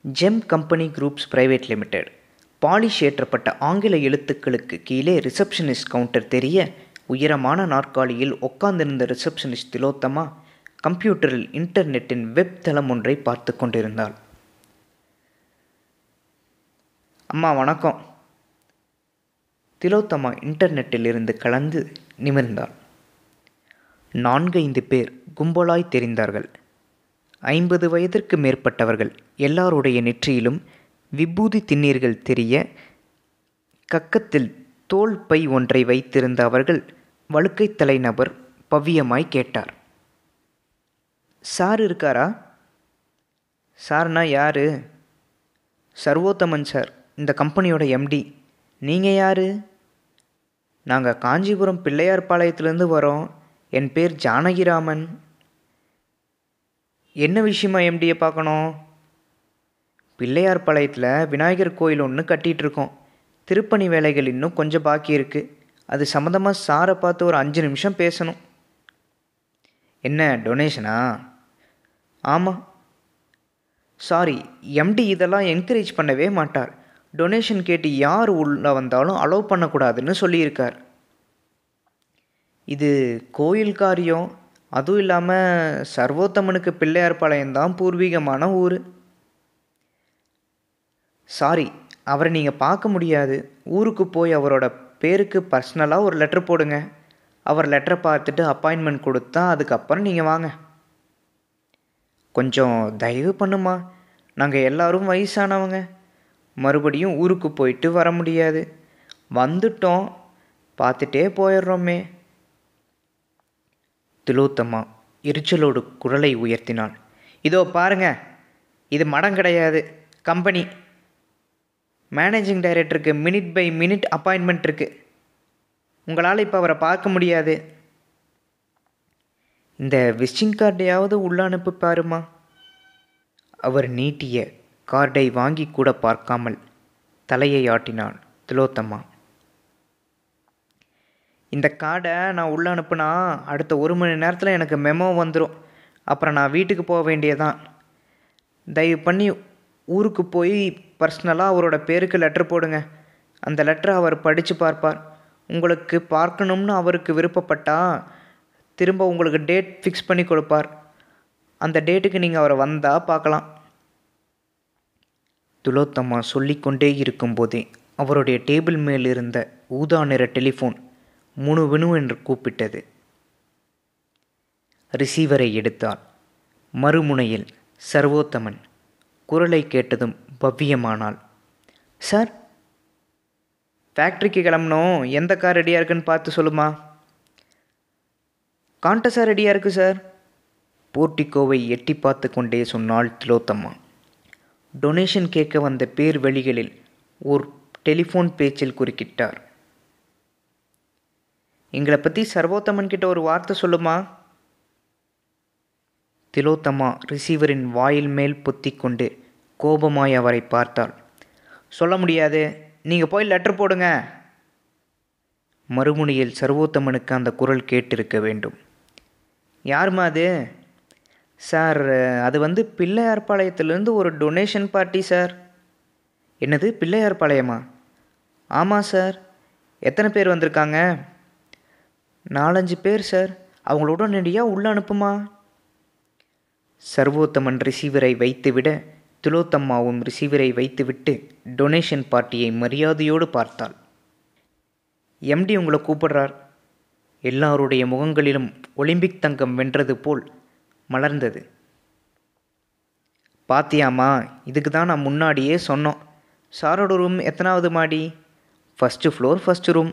GeM company groups private limited polish ஏற்றப்பட்ட ஆங்கில எழுத்துக்களுக்கு கீழே ரிசப்ஷனிஸ்ட் கவுண்டர் தெரிய உயரமான நாற்காலியில் உட்கார்ந்திருந்த ரிசப்ஷனிஸ்ட் திலோத்தமா கம்ப்யூட்டரில் இன்டர்நெட்டின் வெப் தளம் ஒன்றை பார்த்து கொண்டிருந்தாள் அம்மா வணக்கம் திலோத்தமா இன்டர்நெட்டில் இருந்து கலந்து நிமிர்ந்தாள் நான்கைந்து பேர் கும்பலாய் தெரிந்தார்கள் ஐம்பது வயதிற்கு மேற்பட்டவர்கள் எல்லாருடைய நெற்றியிலும் விபூதி திண்ணீர்கள் தெரிய கக்கத்தில் தோல் பை ஒன்றை வைத்திருந்த அவர்கள் வழுக்கை தலைநபர் பவ்யமாய் கேட்டார் சார் இருக்காரா சார்னா யாரு சர்வோத்தமன் சார் இந்த கம்பெனியோட எம்டி நீங்கள் யார் நாங்கள் காஞ்சிபுரம் பிள்ளையார் பாளையத்துலேருந்து வரோம் என் பேர் ஜானகிராமன் என்ன விஷயமா எம்டியை பார்க்கணும் பிள்ளையார் பாளையத்தில் விநாயகர் கோயில் ஒன்று கட்டிகிட்ருக்கோம் திருப்பணி வேலைகள் இன்னும் கொஞ்சம் பாக்கி இருக்குது அது சம்மந்தமாக சாரை பார்த்து ஒரு அஞ்சு நிமிஷம் பேசணும் என்ன டொனேஷனா ஆமாம் சாரி எம்டி இதெல்லாம் என்கரேஜ் பண்ணவே மாட்டார் டொனேஷன் கேட்டு யார் உள்ளே வந்தாலும் அலோவ் பண்ணக்கூடாதுன்னு சொல்லியிருக்கார் இது கோயில் காரியம் அதுவும் இல்லாமல் சர்வோத்தமனுக்கு பிள்ளையார் பாளையம் தான் பூர்வீகமான ஊர் சாரி அவரை நீங்கள் பார்க்க முடியாது ஊருக்கு போய் அவரோட பேருக்கு பர்சனலாக ஒரு லெட்டர் போடுங்க அவர் லெட்டரை பார்த்துட்டு அப்பாயின்மெண்ட் கொடுத்தா அதுக்கப்புறம் நீங்கள் வாங்க கொஞ்சம் தயவு பண்ணுமா நாங்கள் எல்லாரும் வயசானவங்க மறுபடியும் ஊருக்கு போயிட்டு வர முடியாது வந்துட்டோம் பார்த்துட்டே போயிடுறோமே திலோத்தம்மா எரிச்சலோடு குரலை உயர்த்தினாள் இதோ பாருங்க இது மடம் கிடையாது கம்பெனி மேனேஜிங் டைரக்டருக்கு மினிட் பை மினிட் அப்பாயின்மெண்ட் இருக்குது உங்களால் இப்போ அவரை பார்க்க முடியாது இந்த விசிட்டிங் கார்டையாவது உள்ள அனுப்பி பாருமா அவர் நீட்டிய கார்டை வாங்கி கூட பார்க்காமல் தலையை ஆட்டினாள் திலோத்தம்மா இந்த கார்டை நான் உள்ளே அனுப்புனா அடுத்த ஒரு மணி நேரத்தில் எனக்கு மெமோ வந்துடும் அப்புறம் நான் வீட்டுக்கு போக வேண்டியதான் தயவு பண்ணி ஊருக்கு போய் பர்சனலாக அவரோட பேருக்கு லெட்டர் போடுங்க அந்த லெட்டரை அவர் படித்து பார்ப்பார் உங்களுக்கு பார்க்கணும்னு அவருக்கு விருப்பப்பட்டா திரும்ப உங்களுக்கு டேட் ஃபிக்ஸ் பண்ணி கொடுப்பார் அந்த டேட்டுக்கு நீங்கள் அவரை வந்தால் பார்க்கலாம் துலோத்தம்மா சொல்லிக்கொண்டே இருக்கும்போதே அவருடைய டேபிள் மேல் இருந்த ஊதா நிற டெலிஃபோன் முணுவினு என்று கூப்பிட்டது ரிசீவரை எடுத்தாள் மறுமுனையில் சர்வோத்தமன் குரலை கேட்டதும் பவ்யமானாள் சார் ஃபேக்ட்ரிக்கு கிளம்பணும் எந்த கார் ரெடியாக இருக்குன்னு பார்த்து சொல்லுமா காண்டஸா ரெடியாக இருக்கு சார் போர்ட்டிகோவை எட்டி பார்த்து கொண்டே சொன்னாள் திலோத்தம்மா டொனேஷன் கேட்க வந்த பேர் வெளிகளில் ஓர் டெலிஃபோன் பேச்சில் குறுக்கிட்டார் எங்களை பற்றி சர்வோத்தமன் கிட்ட ஒரு வார்த்தை சொல்லுமா திலோத்தம்மா ரிசீவரின் வாயில் மேல் பொத்திக்கொண்டு கோபமாய் அவரை பார்த்தாள் சொல்ல முடியாது நீங்கள் போய் லெட்டர் போடுங்க மறுமுனையில் சர்வோத்தமனுக்கு அந்த குரல் கேட்டிருக்க வேண்டும் யாருமா அது சார் அது வந்து பிள்ளையார் பாளையத்துலேருந்து ஒரு டொனேஷன் பார்ட்டி சார் என்னது பிள்ளையார் பாளையமா ஆமாம் சார் எத்தனை பேர் வந்திருக்காங்க நாலஞ்சு பேர் சார் அவங்கள உடனடியாக உள்ளே அனுப்புமா சர்வோத்தமன் ரிசீவரை வைத்துவிட திலோத்தம்மாவும் ரிசீவரை வைத்துவிட்டு டொனேஷன் பார்ட்டியை மரியாதையோடு பார்த்தாள் எம்டி உங்களை கூப்பிடுறார் எல்லாருடைய முகங்களிலும் ஒலிம்பிக் தங்கம் வென்றது போல் மலர்ந்தது பாத்தியாமா இதுக்கு தான் நான் முன்னாடியே சொன்னோம் சாரோட ரூம் எத்தனாவது மாடி ஃபஸ்ட்டு ஃப்ளோர் ஃபஸ்ட்டு ரூம்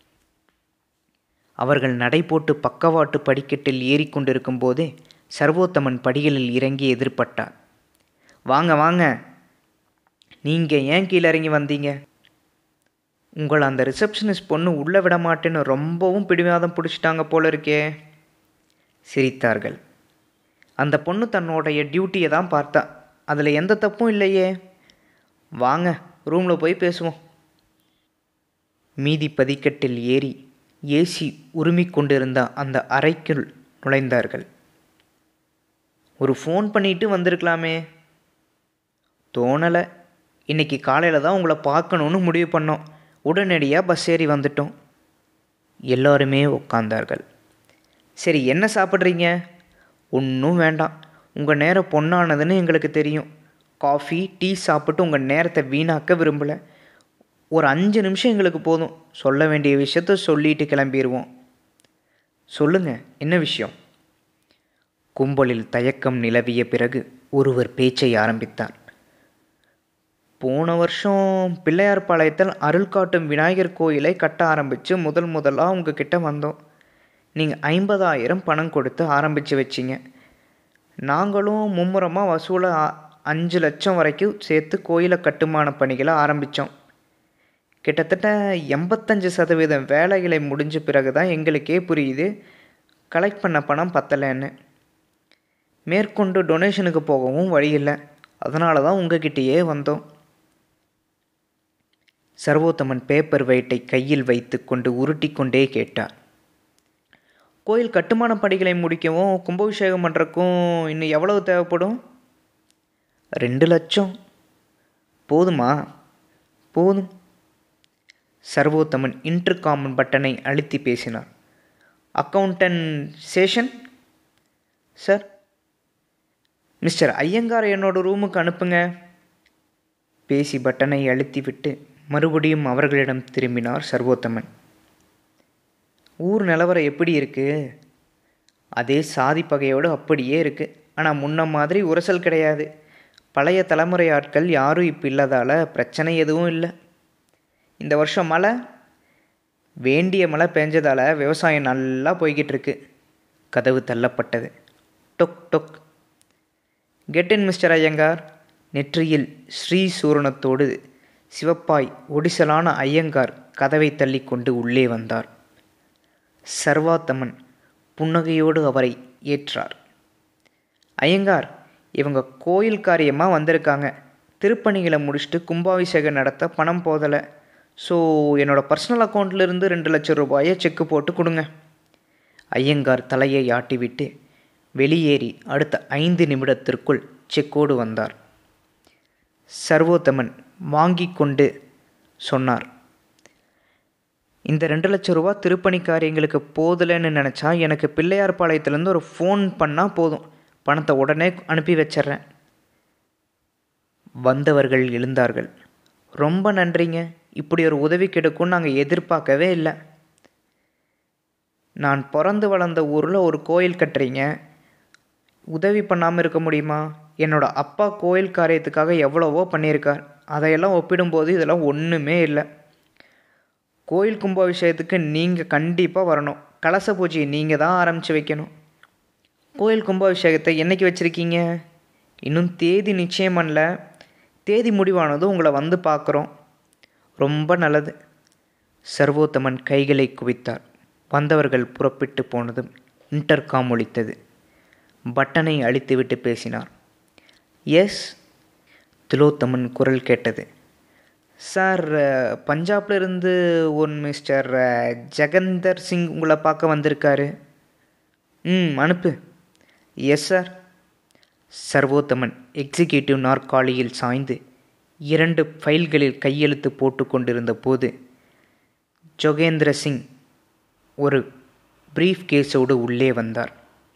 அவர்கள் நடை போட்டு பக்கவாட்டு படிக்கட்டில் ஏறிக்கொண்டிருக்கும் போதே சர்வோத்தமன் படிகளில் இறங்கி எதிர்பட்டார் வாங்க வாங்க நீங்கள் ஏன் கீழே இறங்கி வந்தீங்க உங்களை அந்த ரிசப்ஷனிஸ்ட் பொண்ணு உள்ளே விட மாட்டேன்னு ரொம்பவும் பிடிவாதம் பிடிச்சிட்டாங்க போல இருக்கே சிரித்தார்கள் அந்த பொண்ணு தன்னுடைய டியூட்டியை தான் பார்த்தா அதில் எந்த தப்பும் இல்லையே வாங்க ரூமில் போய் பேசுவோம் மீதி பதிக்கட்டில் ஏறி ஏசி உருமிக் கொண்டிருந்த அந்த அறைக்குள் நுழைந்தார்கள் ஒரு ஃபோன் பண்ணிட்டு வந்திருக்கலாமே தோணலை இன்னைக்கு காலையில் தான் உங்களை பார்க்கணுன்னு முடிவு பண்ணோம் உடனடியாக பஸ் ஏறி வந்துட்டோம் எல்லாருமே உட்கார்ந்தார்கள் சரி என்ன சாப்பிட்றீங்க ஒன்றும் வேண்டாம் உங்கள் நேரம் பொண்ணானதுன்னு எங்களுக்கு தெரியும் காஃபி டீ சாப்பிட்டு உங்கள் நேரத்தை வீணாக்க விரும்பலை ஒரு அஞ்சு நிமிஷம் எங்களுக்கு போதும் சொல்ல வேண்டிய விஷயத்த சொல்லிட்டு கிளம்பிடுவோம் சொல்லுங்க என்ன விஷயம் கும்பலில் தயக்கம் நிலவிய பிறகு ஒருவர் பேச்சை ஆரம்பித்தார் போன வருஷம் பிள்ளையார்பாளையத்தில் அருள் காட்டும் விநாயகர் கோயிலை கட்ட ஆரம்பித்து முதல் முதலாக உங்ககிட்ட வந்தோம் நீங்கள் ஐம்பதாயிரம் பணம் கொடுத்து ஆரம்பித்து வச்சிங்க நாங்களும் மும்முரமாக வசூலை ஆ- அஞ்சு லட்சம் வரைக்கும் சேர்த்து கோயிலை கட்டுமான பணிகளை ஆரம்பித்தோம் கிட்டத்தட்ட எண்பத்தஞ்சு சதவீதம் வேலைகளை முடிஞ்ச பிறகு தான் எங்களுக்கே புரியுது கலெக்ட் பண்ண பணம் பத்தலைன்னு மேற்கொண்டு டொனேஷனுக்கு போகவும் வழி இல்லை அதனால தான் உங்ககிட்டயே வந்தோம் சர்வோத்தமன் பேப்பர் வெயிட்டை கையில் வைத்துக்கொண்டு உருட்டி கொண்டே கேட்டார் கோயில் கட்டுமான பணிகளை முடிக்கவும் கும்பாபிஷேகம் பண்ணுறக்கும் இன்னும் எவ்வளவு தேவைப்படும் ரெண்டு லட்சம் போதுமா போதும் சர்வோத்தமன் இன்டர்காமன் பட்டனை அழுத்தி பேசினார் accountant Seshan sir mister Iyengar என்னோட ரூமுக்கு அனுப்புங்க பேசி பட்டனை அழுத்திவிட்டு மறுபடியும் அவர்களிடம் திரும்பினார் சர்வோத்தமன் ஊர் நிலவரம் எப்படி இருக்கு அதே சாதி பகையோடு அப்படியே இருக்கு ஆனால் முன்ன மாதிரி உரசல் கிடையாது பழைய தலைமுறை ஆட்கள் யாரும் இப்போ இல்லாதால பிரச்சனை எதுவும் இல்லை இந்த வருஷம் மழை வேண்டிய மழை பெஞ்சதால விவசாயம் நல்லா போய்கிட்டு இருக்கு கதவு தள்ளப்பட்டது டொக் டொக் கெட் இன் மிஸ்டர் ஐயங்கார் நெற்றியில் ஸ்ரீ சூரணத்தோடு சிவப்பாய் ஒடிசலான ஐயங்கார் கதவை தள்ளிக்கொண்டு உள்ளே வந்தார் சர்வாத்தமன் புன்னகையோடு அவரை ஏற்றார் ஐயங்கார் இவங்க கோயில் காரியமாக வந்திருக்காங்க திருப்பணிகளை முடிச்சுட்டு கும்பாபிஷேகம் நடத்த பணம் போதலை ஸோ என்னோட பர்சனல் அக்கௌண்ட்லேருந்து ரெண்டு லட்சம் ரூபாயை செக்கு போட்டு கொடுங்க ஐயங்கார் தலையை ஆட்டிவிட்டு வெளியேறி அடுத்த ஐந்து நிமிடத்திற்குள் செக்கோடு வந்தார் சர்வோத்தமன் வாங்கி கொண்டு சொன்னார் இந்த ரெண்டு லட்சம் ரூபா திருப்பணி காரியங்களுக்கு போதலைன்னு நினச்சா எனக்கு பிள்ளையார்பாளையத்துலேருந்து ஒரு ஃபோன் பண்ணால் போதும் பணத்தை உடனே அனுப்பி வச்சிட்றேன் வந்தவர்கள் எழுந்தார்கள் ரொம்ப நன்றிங்க இப்படி ஒரு உதவி கிடைக்கும்னு நாங்கள் எதிர்பார்க்கவே இல்லை நான் பிறந்து வளர்ந்த ஊரில் ஒரு கோயில் கட்டுறீங்க உதவி பண்ணாமல் இருக்க முடியுமா என்னோட அப்பா கோயில் காரியத்துக்காக எவ்வளவோ பண்ணியிருக்கார் அதையெல்லாம் ஒப்பிடும்போது இதெல்லாம் ஒன்றுமே இல்லை கோயில் கும்பாபிஷேகத்துக்கு நீங்கள் கண்டிப்பாக வரணும் கலச பூஜையை நீங்கள் தான் ஆரம்பித்து வைக்கணும் கோயில் கும்பாபிஷேகத்தை என்னைக்கு வச்சுருக்கீங்க இன்னும் தேதி நிச்சயம் பண்ணல தேதி முடிவானதும் உங்களை வந்து பார்க்குறோம் ரொம்ப நல்லது சர்வோத்தமன் கைகளை குவித்தார் வந்தவர்கள் புறப்பட்டு போனதும் இன்டர்காம் ஒலித்தது பட்டனை அழித்துவிட்டு பேசினார் எஸ் திலோத்தமன் குரல் கேட்டது சார் அஹ், பஞ்சாப்ல இருந்து ஒரு மிஸ்டர் அஹ், ஜெகந்தர் சிங் உங்களை பார்க்க வந்திருக்காரு ம் அனுப்பு எஸ் சார் சர்வோத்தமன் எக்ஸிகியூட்டிவ் நாற்காலியில் சாய்ந்து இரண்டு ஃபைல்களில் கையெழுத்து போட்டு கொண்டிருந்த போது ஜோகேந்திர சிங் ஒரு பிரீஃப் கேஸோடு உள்ளே வந்தார்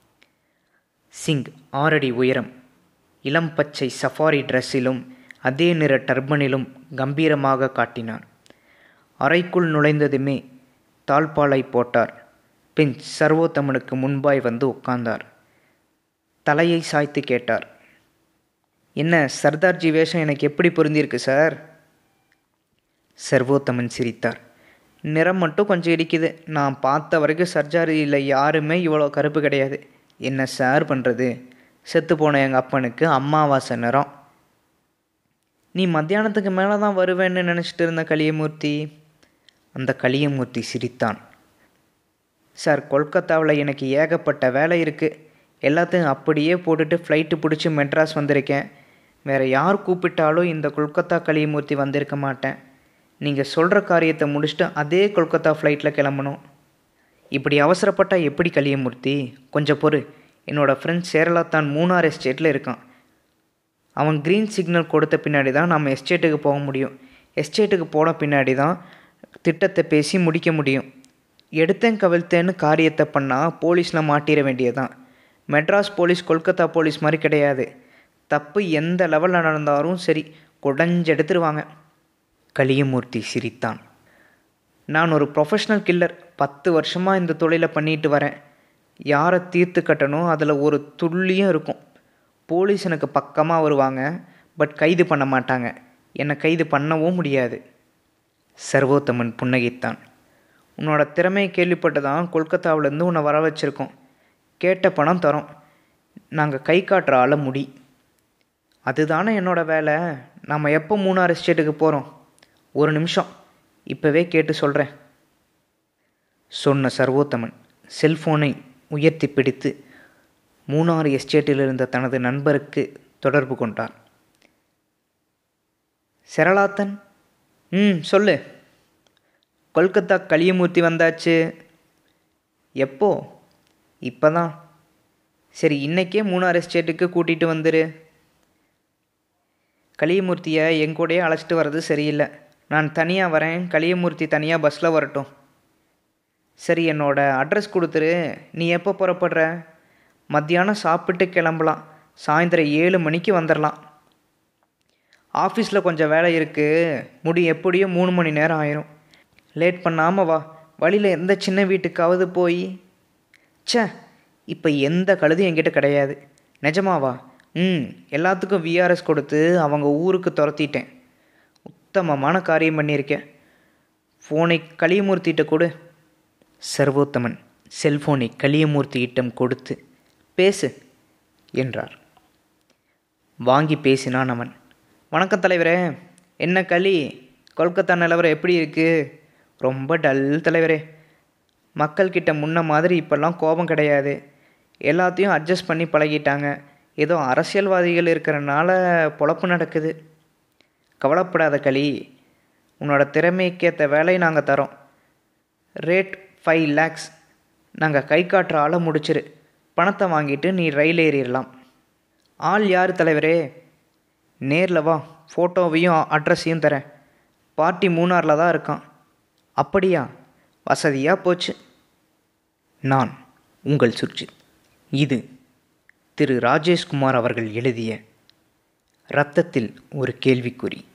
சிங் ஆறடி உயரம் இளம் பச்சை சஃபாரி ட்ரெஸ்ஸிலும் அதே நிற டர்பனிலும் கம்பீரமாக காட்டினார் அறைக்குள் நுழைந்ததுமே தாழ்பாலை போட்டார் பின் சர்வோத்தமனுக்கு முன்பாய் வந்து உட்கார்ந்தார் தலையை சாய்த்து கேட்டார் என்ன சர்தார்ஜி வேஷம் எனக்கு எப்படி பொருந்திருக்கு சார் சர்வோத்தமன் சிரித்தார் நிறம் மட்டும் கொஞ்சம் இடிக்குது நான் பார்த்த வரைக்கும் சர்ஜாரியில் யாருமே இவ்வளோ கருப்பு கிடையாது என்ன சார் பண்ணுறது செத்து போன எங்கள் அப்பனுக்கு அம்மாவாசை நிறம் நீ மத்தியானத்துக்கு மேலே தான் வருவேன்னு நினச்சிட்டு இருந்த கலியமூர்த்தி அந்த கலியமூர்த்தி சிரித்தான் சார் கொல்கத்தாவில் எனக்கு ஏகப்பட்ட வேலை இருக்குது எல்லாத்தையும் அப்படியே போட்டுட்டு ஃப்ளைட்டு பிடிச்சி மெட்ராஸ் வந்திருக்கேன் வேறு யார் கூப்பிட்டாலும் இந்த கொல்கத்தா கலியமூர்த்தி வந்திருக்க மாட்டேன் நீங்கள் சொல்கிற காரியத்தை முடிச்சுட்டு அதே கொல்கத்தா ஃப்ளைட்டில் கிளம்பணும் இப்படி அவசரப்பட்டால் எப்படி கலியமூர்த்தி கொஞ்சம் பொறு என்னோடய ஃப்ரெண்ட் சேரலா தான் மூணார் எஸ்டேட்டில் இருக்கான் அவன் க்ரீன் சிக்னல் கொடுத்த பின்னாடி தான் நம்ம எஸ்டேட்டுக்கு போக முடியும் எஸ்டேட்டுக்கு போன பின்னாடி தான் திட்டத்தை பேசி முடிக்க முடியும் எடுத்தேன் கவிழ்த்தேன்னு காரியத்தை பண்ணால் போலீஸில் மாட்டிட வேண்டியதுதான் மெட்ராஸ் போலீஸ் கொல்கத்தா போலீஸ் மாதிரி கிடையாது தப்பு எந்த லெவலில் நடந்தாலும் சரி குடஞ்செடுத்துருவாங்க கலியமூர்த்தி சிரித்தான் நான் ஒரு ப்ரொஃபஷ்னல் கில்லர் பத்து வருஷமாக இந்த தொழிலை பண்ணிட்டு வரேன் யாரை தீர்த்து கட்டணும் அதில் ஒரு துள்ளியும் இருக்கும் போலீஸ் எனக்கு பக்கமாக வருவாங்க பட் கைது பண்ண மாட்டாங்க என்னை கைது பண்ணவும் முடியாது சர்வோத்தமன் புன்னகைத்தான் உன்னோட திறமையை கேள்விப்பட்டு தான் கொல்கத்தாவிலேருந்து உன்னை வர வச்சுருக்கோம் கேட்ட பணம் தரோம் நாங்கள் கை காட்டுற ஆள முடி அதுதானே என்னோட வேலை நாம் எப்போ மூணாறு எஸ்டேட்டுக்கு போகிறோம் ஒரு நிமிஷம் இப்போவே கேட்டு சொல்கிறேன் சொன்ன சர்வோத்தமன் செல்போனை உயர்த்தி பிடித்து மூணாறு எஸ்டேட்டில் இருந்த தனது நண்பருக்கு தொடர்பு கொண்டார் செரலாத்தன் ம் சொல்லு கொல்கத்தா கலியமூர்த்தி வந்தாச்சு எப்போ இப்போ தான் சரி இன்னைக்கே மூணாறு எஸ்டேட்டுக்கு கூட்டிகிட்டு வந்துரு கலியமூர்த்தியை என் கூடயே அழைச்சிட்டு வர்றது சரியில்லை நான் தனியாக வரேன் கலியமூர்த்தி தனியாக பஸ்ஸில் வரட்டும் சரி என்னோட அட்ரஸ் கொடுத்துரு நீ எப்போ புறப்படுற மத்தியானம் சாப்பிட்டு கிளம்பலாம் சாயந்தரம் ஏழு மணிக்கு வந்துடலாம் ஆஃபீஸில் கொஞ்சம் வேலை இருக்குது முடி எப்படியும் மூணு மணி நேரம் ஆயிரும் லேட் பண்ணாமல் வா வழியில் எந்த சின்ன வீட்டுக்காவது போய் ச்சே இப்போ எந்த கழுதும் என்கிட்ட கிடையாது நிஜமாவா ம் எல்லாத்துக்கும் விஆர்எஸ் கொடுத்து அவங்க ஊருக்கு துரத்திட்டேன் உத்தமமான காரியம் பண்ணியிருக்கேன் ஃபோனை களியமூர்த்திகிட்ட கொடு சர்வோத்தமன் செல்போனை களியமூர்த்தியிடம் கொடுத்து பேசு என்றார் வாங்கி பேசினான் அவன் வணக்கம் தலைவரே என்ன களி கொல்கத்தா நிலவரம் எப்படி இருக்குது ரொம்ப டல் தலைவரே மக்கள்கிட்ட முன்ன மாதிரி இப்போல்லாம் கோபம் கிடையாது எல்லாத்தையும் அட்ஜஸ்ட் பண்ணி பழகிட்டாங்க ஏதோ அரசியல்வாதிகள் இருக்கிறனால பொழப்பு நடக்குது கவலைப்படாத களி உன்னோட திறமைக்கேற்ற வேலையை நாங்கள் தரோம் ரேட் ஃபைவ் லேக்ஸ் நாங்கள் கை காட்டுற ஆளை முடிச்சிரு பணத்தை வாங்கிட்டு நீ ரயில் ஏறிடலாம் ஆள் யார் தலைவரே நேரில் வா ஃபோட்டோவையும் அட்ரஸையும் தரேன் பார்ட்டி மூணாரில் தான் இருக்கான் அப்படியா வசதியாக போச்சு நான் உங்கள் சுர்ஜித் இது திரு ராஜேஷ்குமார் அவர்கள் எழுதிய இரத்தத்தில் ஒரு கேள்விக்குறி